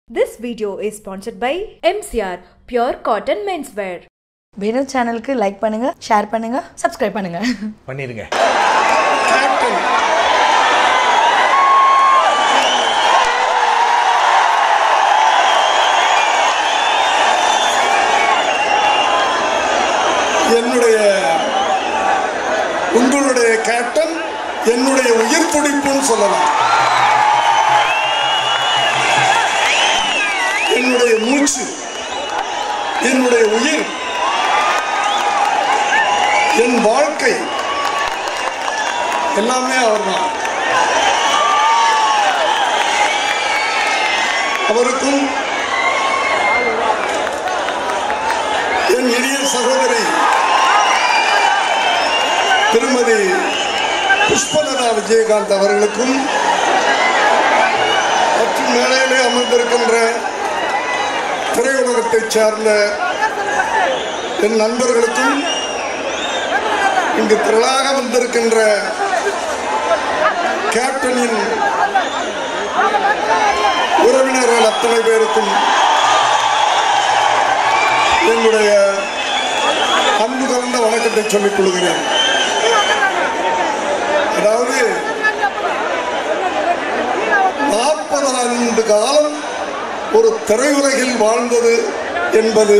This video is sponsored by MCR Pure Cotton Menswear. வேணு சேனலுக்கு like பண்ணுங்க share பண்ணுங்க subscribe பண்ணுங்க பண்ணிருங்க கேப்டன் என்னுடைய உங்களுடைய கேப்டன் என்னுடைய உயிர் துடிப்புன்னு சொல்லலாம் என்னுடைய மூச்சு என்னுடைய உயிர் என் வாழ்க்கை எல்லாமே அவர்தான் அவருக்கும் என் இனிய சகோதரி திருமதி புஷ்பலதா விஜயகாந்த் அவர்களுக்கும் மற்றும் மேடையிலே அமர்ந்திருக்கின்ற திரையுலகத்தைச் சார்ந்த என் நண்பர்களுக்கும் இங்கு திரளாக வந்திருக்கின்ற கேப்டனின் உறவினர்கள் அத்தனை பேருக்கும் என்னுடைய அன்பு கலந்த வணக்கத்தை சொல்லிக் கொள்கிறேன் அதாவது நாற்பது ஆண்டு காலம் ஒரு திரையுலகில் வாழ்ந்தது என்பது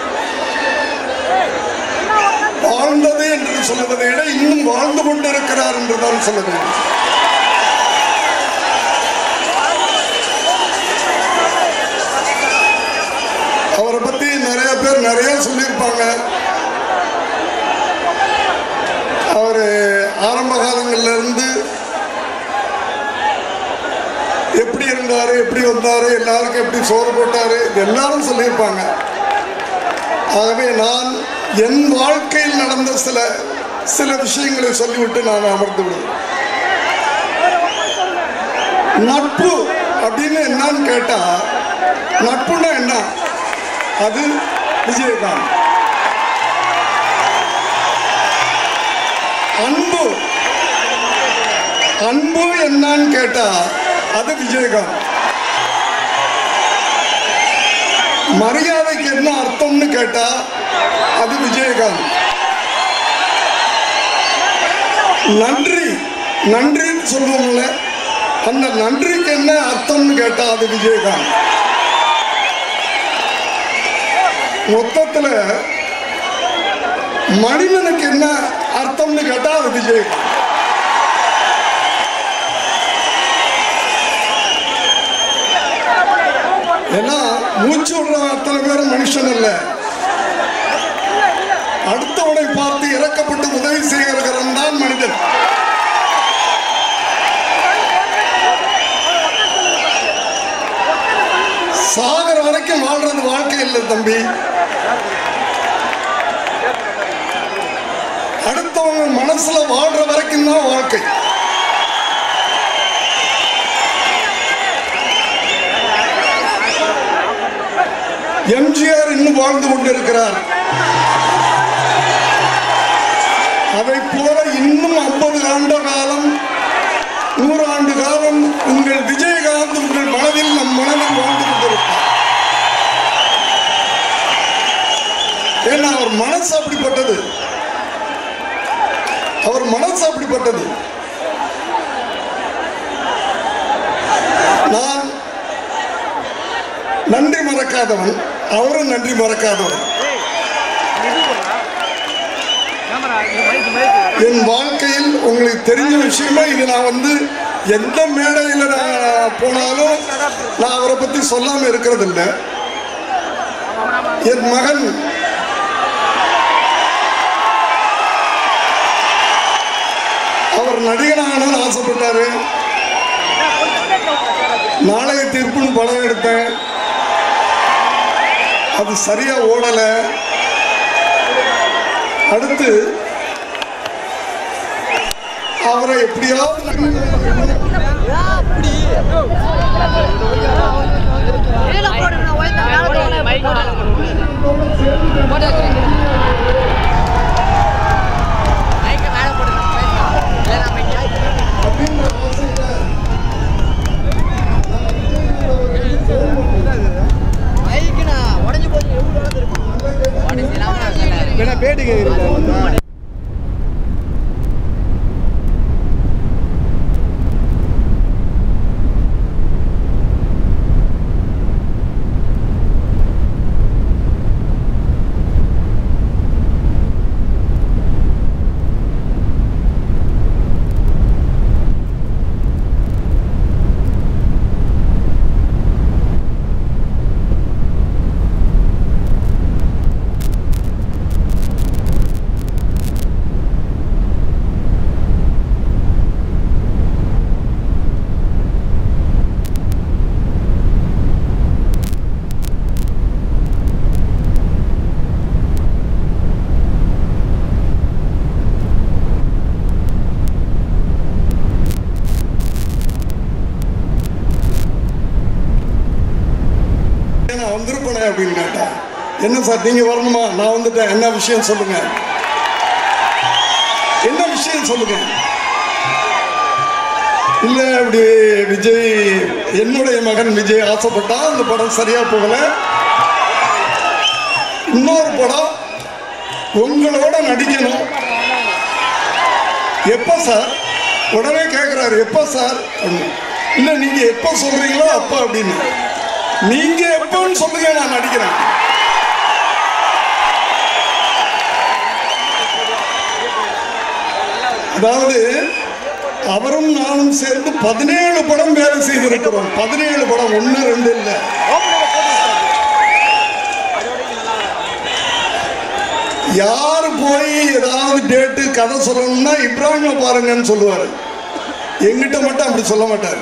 வாழ்ந்தது என்று சொல்வதை விட இன்னும் வாழ்ந்து கொண்டிருக்கிறார் என்று தான் சொல்ல வேண்டும் அவரை பத்தி நிறைய பேர் நிறைய சொல்லியிருப்பாங்க அவர் ஆரம்ப காலங்கள்ல இருந்து எப்படி இருந்தாரு எப்படி வந்தாரு எல்லாருக்கும் எப்படி சோறு போட்டாரு இது எல்லாரும் சொல்லியிருப்பாங்க ஆகவே நான் என் வாழ்க்கையில் நடந்த சில சில விஷயங்களை சொல்லிவிட்டு நான் அமர்ந்து விடுவேன் நட்பு அப்படின்னு என்னன்னு கேட்டா நட்புன்னா என்ன அது விஜயகாந்த் அன்பு அன்பு என்னன்னு கேட்டா அது விஜயகாந்த் மரியாதைக்கு என்ன அர்த்தம்னு கேட்டா அது விஜயகாந்த் நன்றி நன்றின்னு சொல்லுவோம்ல அந்த நன்றிக்கு என்ன அர்த்தம்னு கேட்டா அது விஜயகாந்த் மொத்தத்துல மனிதனுக்கு என்ன அர்த்தம்னு கேட்டா அது விஜயகாந்த் ஏன்னா மூச்சு விடுற அத்தனை பேரும் மனுஷன் அல்ல அடுத்தவனை பார்த்து இறக்கப்பட்டு உதவி செய்கிறவன் தான் மனிதன் சாகர வரைக்கும் வாழ்றது வாழ்க்கை இல்லை தம்பி அடுத்தவங்க மனசுல வாழ்ற வரைக்கும் தான் வாழ்க்கை எம்ஜிஆர் இன்னும் வாழ்ந்து கொண்டிருக்கிறார் அதை போல இன்னும் ஐம்பது ஆண்டு காலம் நூறு ஆண்டு காலம் உங்கள் விஜயகாந்த் உங்கள் மனதில் நம் மனதில் வாழ்ந்து கொண்டிருப்பார் ஏன்னா அவர் மனசு அப்படிப்பட்டது அவர் மனசு அப்படிப்பட்டது நான் நன்றி மறக்காதவன் அவரும் நன்றி மறக்காதவன் என் வாழ்க்கையில் உங்களுக்கு தெரிஞ்ச விஷயமா இது நான் வந்து எந்த மேடையில் நான் போனாலும் நான் அவரை பத்தி சொல்லாம இருக்கிறது இல்லை என் மகன் அவர் நடிகனாகணும்னு ஆசைப்பட்டாரு நாளைய தீர்ப்புன்னு படம் எடுத்தேன் அது சரியா ஓடல அடுத்து அவரை எப்படியாவது கீழே போடுங்க ஒய்த்த மேல அப்படின்ற ஆசையில நான் வந்திருப்பேனே அப்படின்னு கேட்டேன் என்ன சார் நீங்க வரணுமா நான் வந்துட்டேன் என்ன விஷயம் சொல்லுங்க என்ன விஷயம் சொல்லுங்க இல்ல இப்படி விஜய் என்னுடைய மகன் விஜய் ஆசைப்பட்டா அந்த படம் சரியா போகல இன்னொரு படம் உங்களோட நடிக்கணும் எப்ப சார் உடனே கேட்கிறாரு எப்ப சார் அப்படின்னு. இல்ல நீங்க எப்ப சொல்றீங்களோ அப்ப அப்படின்னு நீங்க எப்பன்னு சொல்லுங்க நான் நடிக்கிறேன் அதாவது அவரும் நானும் சேர்ந்து பதினேழு படம் வேலை செய்திருக்கிறோம் பதினேழு படம் ஒன்னு ரெண்டு இல்லை யார் போய் ஏதாவது டேட்டு கதை சொல்லணும்னா இப்ராஹிம பாருங்கன்னு சொல்லுவாரு எங்கிட்ட மட்டும் அப்படி சொல்ல மாட்டார்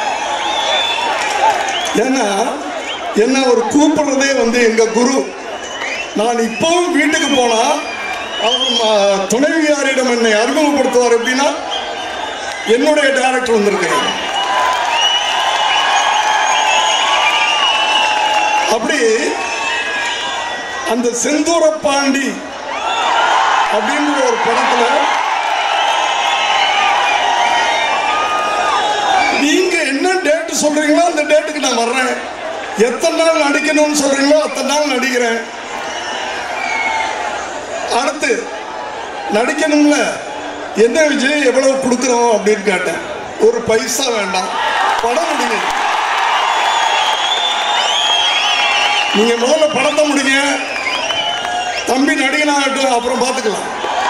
ஏன்னா என்ன அவர் கூப்பிடுறதே வந்து எங்க குரு நான் இப்பவும் வீட்டுக்கு போனா அவர் ம- துணைவியாரிடம் என்னை அறிமுகப்படுத்துவார் எப்படின்னா என்னுடைய டைரக்டர் வந்திருக்கிறார் அப்படி அந்த செந்தூர பாண்டி அப்படின்ற ஒரு படத்துல நீங்க என்ன டேட் சொல்றீங்களோ அந்த டேட்டுக்கு நான் வர்றேன் எத்தனை நாள் நடிக்கணும்னு சொல்றீங்களோ அத்தனை நாள் நடிக்கிறேன் அடுத்து நடிக்கணும்ல என்ன விஜய் எவ்வளவு கொடுக்குறோம் அப்படின்னு கேட்டேன் ஒரு பைசா வேண்டாம் படம் முடிங்க நீங்க முதல்ல படத்தை முடிங்க தம்பி நடிகனாகட்டும் அப்புறம் பார்த்துக்கலாம்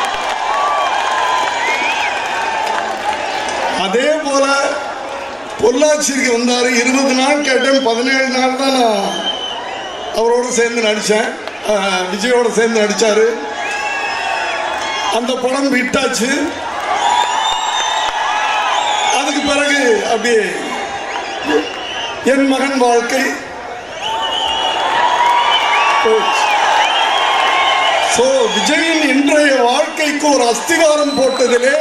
அதே போல பொள்ளாச்சிக்கு வந்தாரு இருபது நாள் கேட்டேன் பதினேழு நாள் தான் நான் அவரோட சேர்ந்து நடித்தேன் விஜயோட சேர்ந்து நடிச்சாரு அந்த படம் விட்டாச்சு அதுக்கு பிறகு அப்படியே என் மகன் வாழ்க்கை போச்சு சோ விஜயின் இன்றைய வாழ்க்கைக்கு ஒரு அஸ்திவாரம் போட்டதிலே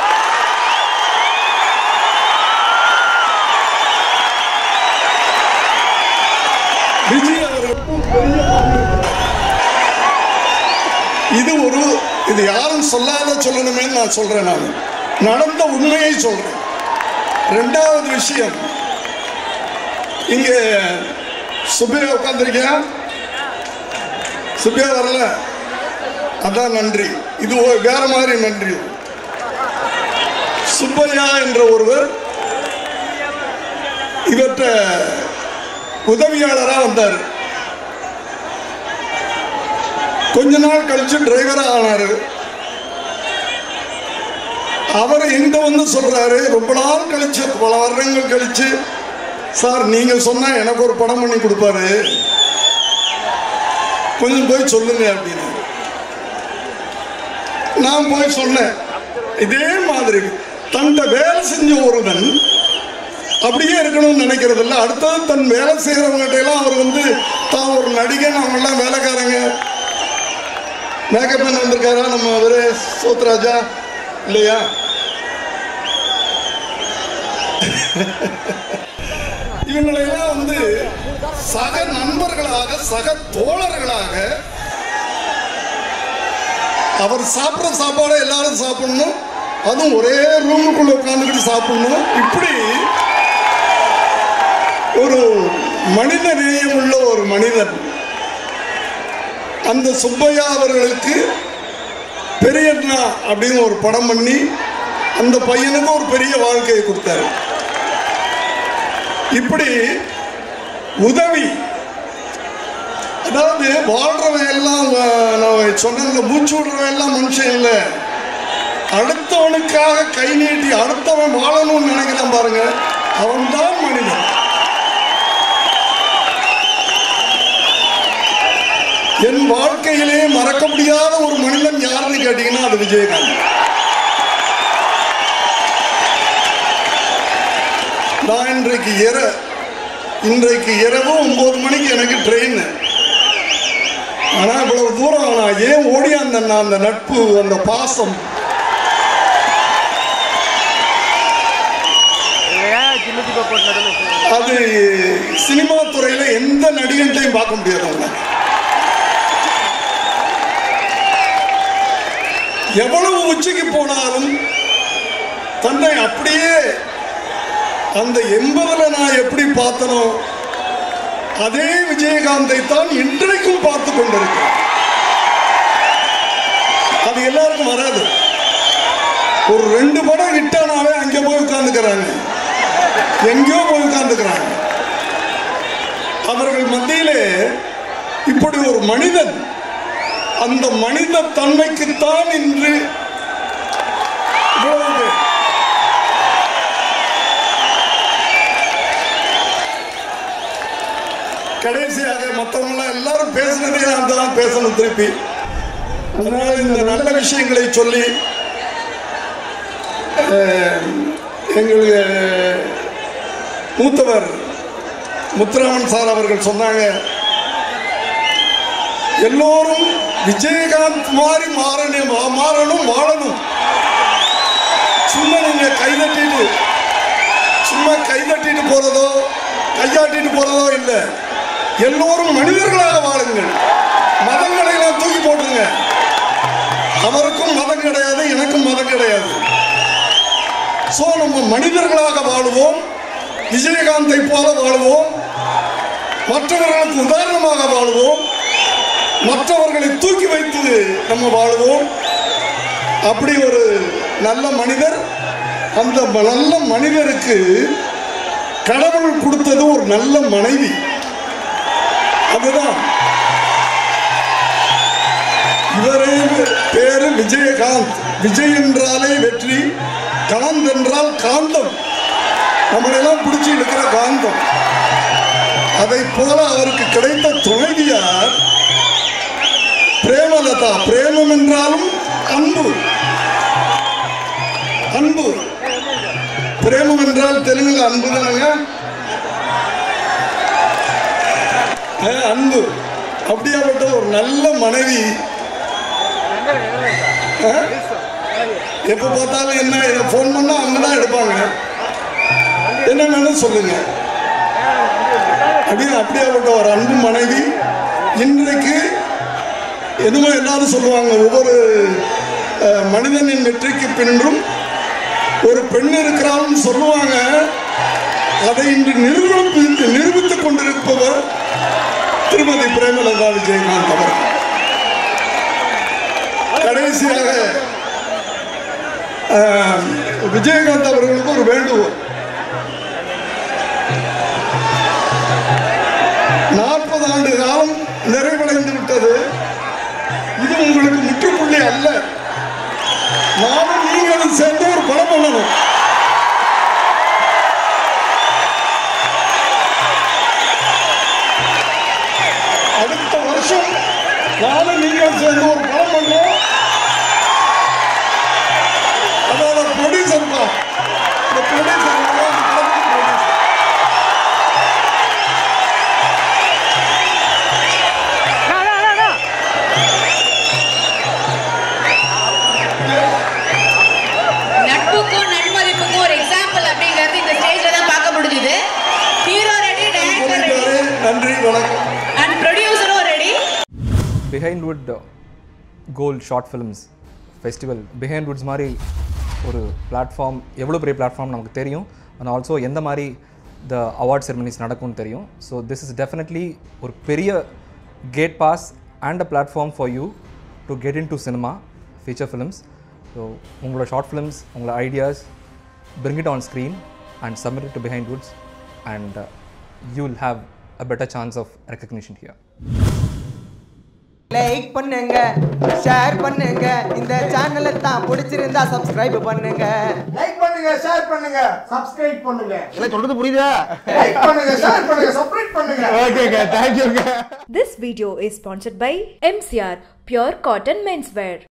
விஜய் அவர்களுக்கும் பெரிய பங்கு. இது ஒரு இது யாரும் சொல்லாத சொல்லணுமே நான் சொல்றேன் நான் நடந்த உண்மையை சொல்றேன் ரெண்டாவது விஷயம் இங்க சுப்பையா உட்காந்துருக்கியா சுப்பையா வரல அதான் நன்றி இது ஒரு வேற மாதிரி நன்றி சுப்பையா என்ற ஒருவர் இவற்ற உதவியாளராக வந்தார் கொஞ்ச நாள் கழிச்சு டிரைவரா ஆனாரு அவர் எங்க வந்து சொல்றாரு ரொம்ப நாள் கழிச்சு பல வருடங்கள் கழிச்சு சார் நீங்க சொன்னா எனக்கு ஒரு படம் பண்ணி கொடுப்பாரு கொஞ்சம் போய் சொல்லுங்க அப்படின்னு நான் போய் சொன்னேன் இதே மாதிரி தன்கிட்ட வேலை செஞ்ச ஒருவன் அப்படியே இருக்கணும்னு நினைக்கிறது இல்லை அடுத்தது தன் வேலை செய்கிறவங்ககிட்ட எல்லாம் அவர் வந்து தான் ஒரு நடிகன் அவங்க எல்லாம் வேலைக்காரங்க மேக்கப் மேன் வந்திருக்காரா நம்ம அவரு சோத்ராஜா இல்லையா இவங்களெல்லாம் வந்து சக நண்பர்களாக சக தோழர்களாக அவர் சாப்பிட்ற சாப்பாடை எல்லாரும் சாப்பிடணும் அதுவும் ஒரே ரூமுக்குள்ள உட்காந்துக்கிட்டு சாப்பிடணும் இப்படி ஒரு மனித நேயம் உள்ள ஒரு மனிதன் அந்த சுப்பையா அவர்களுக்கு பெரியண்ணா அப்படின்னு ஒரு படம் பண்ணி அந்த பையனுக்கு ஒரு பெரிய வாழ்க்கையை கொடுத்தாரு இப்படி உதவி அதாவது வாழ்றவன் எல்லாம் அஹ், நான் சொன்ன மூச்சு விடுறவன் எல்லாம் மனுஷன் இல்லை அடுத்தவனுக்காக கை நீட்டி அடுத்தவன் வாழணும்னு நினைக்கிறான் பாருங்க அவன்தான் மனிதன் என் வாழ்க்கையிலே மறக்க முடியாத ஒரு மனிதன் யாருன்னு கேட்டீங்கன்னா அது விஜயகாந்த் நான் இன்றைக்கு இர இன்றைக்கு இரவு ஒன்பது மணிக்கு எனக்கு ட்ரெயின் ஆனா இவ்வளவு தூரம் நான் ஏன் ஓடியாந்தேன்னா அந்த நட்பு அந்த பாசம் ஏன் ஜிம்முக்கு போய் போட்டு நடுவில் அது சினிமா துறையில எந்த நடிகர் ரஜினிகாந்தையும் பார்க்க முடியாது அவங்க எவ்வளவு உச்சிக்கு போனாலும் தன்னை அப்படியே அந்த எண்பதுல நான் எப்படி பார்த்தனோ அதே விஜயகாந்தை தான் இன்றைக்கும் பார்த்து கொண்டிருக்கிறேன் அது எல்லாருக்கும் வராது ஒரு ரெண்டு படம் ஹிட்டானாவே அங்கே போய் உட்கார்ந்துக்கிறாங்க எங்கேயோ போய் உட்கார்ந்துக்கிறாங்க அவர்கள் மத்தியிலே இப்படி ஒரு மனிதன் அந்த மனித தன்மைக்குத்தான் இன்று இவ்வளவு பேர். கடைசியாக மற்றவங்க எல்லாரும் பேசுனதே நான் தான் பேசணும் திருப்பி அதனால இந்த நல்ல விஷயங்களை சொல்லி அஹ், எங்களுக்கு மூத்தவர் முத்துராமன் சார் அவர்கள் சொன்னாங்க எல்லோரும் விஜயகாந்த் மாதிரி மாறணும் மா- மாறணும் வாழணும் சும்மா நீங்க கைதட்டிட்டு சும்மா கைதட்டிட்டு போறதோ கையாட்டிட்டு போறதோ இல்லை எல்லோரும் மனிதர்களாக வாழுங்கள் மதங்களை எல்லாம் தூக்கி போட்டுருங்க அவருக்கும் மதம் கிடையாது எனக்கும் மதம் கிடையாது சோ நம்ம மனிதர்களாக வாழுவோம் விஜயகாந்தை போல வாழுவோம் மற்றவர்களுக்கு உதாரணமாக வாழுவோம் மற்றவர்களை தூக்கி வைத்து நம்ம வாழுவோம் அப்படி ஒரு நல்ல மனிதர் அந்த ம- நல்ல மனிதருக்கு கடவுள் கொடுத்தது ஒரு நல்ல மனைவி அதுதான் இவரே பேரு விஜயகாந்த் விஜய் என்றாலே வெற்றி காந்த் என்றால் காந்தம் நம்மளெல்லாம் பிடிச்சி இருக்கிற காந்தம் அதை போல அவருக்கு கிடைத்த துணைவியார் பிரேமலதா பிரேமம் என்றாலும் அன்பு அன்பு பிரேமம் என்றால் தெலுங்குல அன்பு தானங்க அஹ், அன்பு அப்படியாப்பட்ட ஒரு நல்ல மனைவி அஹ், எப்ப பார்த்தாலும் என்ன ஃபோன் பண்ணா அவங்க தான் எடுப்பாங்க என்ன வேணும் சொல்லுங்க அப்படின்னு அப்படியாப்பட்ட ஒரு அன்பு மனைவி இன்றைக்கு என்னமோ எல்லாரும் சொல்லுவாங்க ஒவ்வொரு அஹ், மனிதனின் வெற்றிக்கு பின்னும் ஒரு பெண் இருக்கிறாள்னு சொல்லுவாங்க அதை இன்று நிரூபித்து நிரூபித்துக் கொண்டிருப்பவர் திருமதி பிரேமலதா விஜயகாந்த் அவர் கடைசியாக அஹ், விஜயகாந்த் அவர்களுக்கு ஒரு வேண்டுகோள் நாற்பது ஆண்டு காலம் நிறைவடைந்து விட்டது இது உங்களுக்கு முற்றுப்புள்ளி அல்ல நானும் நீங்களும் சேர்ந்து ஒரு படம் பண்ணணும் அடுத்த வருஷம் நானும் நீங்கள் சேர்ந்து ஒரு படம் பண்றோம் அதோட ப்ரொடியூசர் தான் இந்த ப்ரொடியூசர் நட்புக்கும் நன்மதிப்புக்கும் ஒரு எக்ஸாம்பிள் அப்படிங்கிறது இந்த ஸ்டேஜ்ல தான் பார்க்க முடிஞ்சுது ஹீரோ ரெடி டைரக்டர் ரெடி நன்றி வணக்கம் அண்ட் ப்ரொடியூசரும் ready Behindwoods gold short films festival Behindwoods மாதிரி ஒரு பிளாட்ஃபார்ம் எவ்வளோ பெரிய பிளாட்ஃபார்ம் நமக்கு தெரியும் அண்ட் ஆல்சோ எந்த மாதிரி த அவார்ட் செரமனிஸ் நடக்கும்னு தெரியும் ஸோ திஸ் இஸ் டெஃபினெட்லி ஒரு பெரிய gate pass and a platform for you to get into cinema feature films so உங்களோட ஷார்ட் ஃபிலிம்ஸ் உங்களோட ideas bring it on screen and submit it to Behind Woods and uh, you'll have a better chance of recognition here. Like பண்ணுங்க share பண்ணுங்க இந்த சேனலை தான் பிடிச்சிருந்தா subscribe பண்ணுங்க like பண்ணுங்க ஷேர் பண்ணுங்க சப்ஸ்கிரைப் பண்ணுங்க எல்லாம் சொல்றது புரியுதா லைக் பண்ணுங்க ஷேர் பண்ணுங்க சப்ஸ்கிரைப் பண்ணுங்க ஓகேங்க தேங்க்யூங்க This video is sponsored by MCR Pure Cotton Menswear.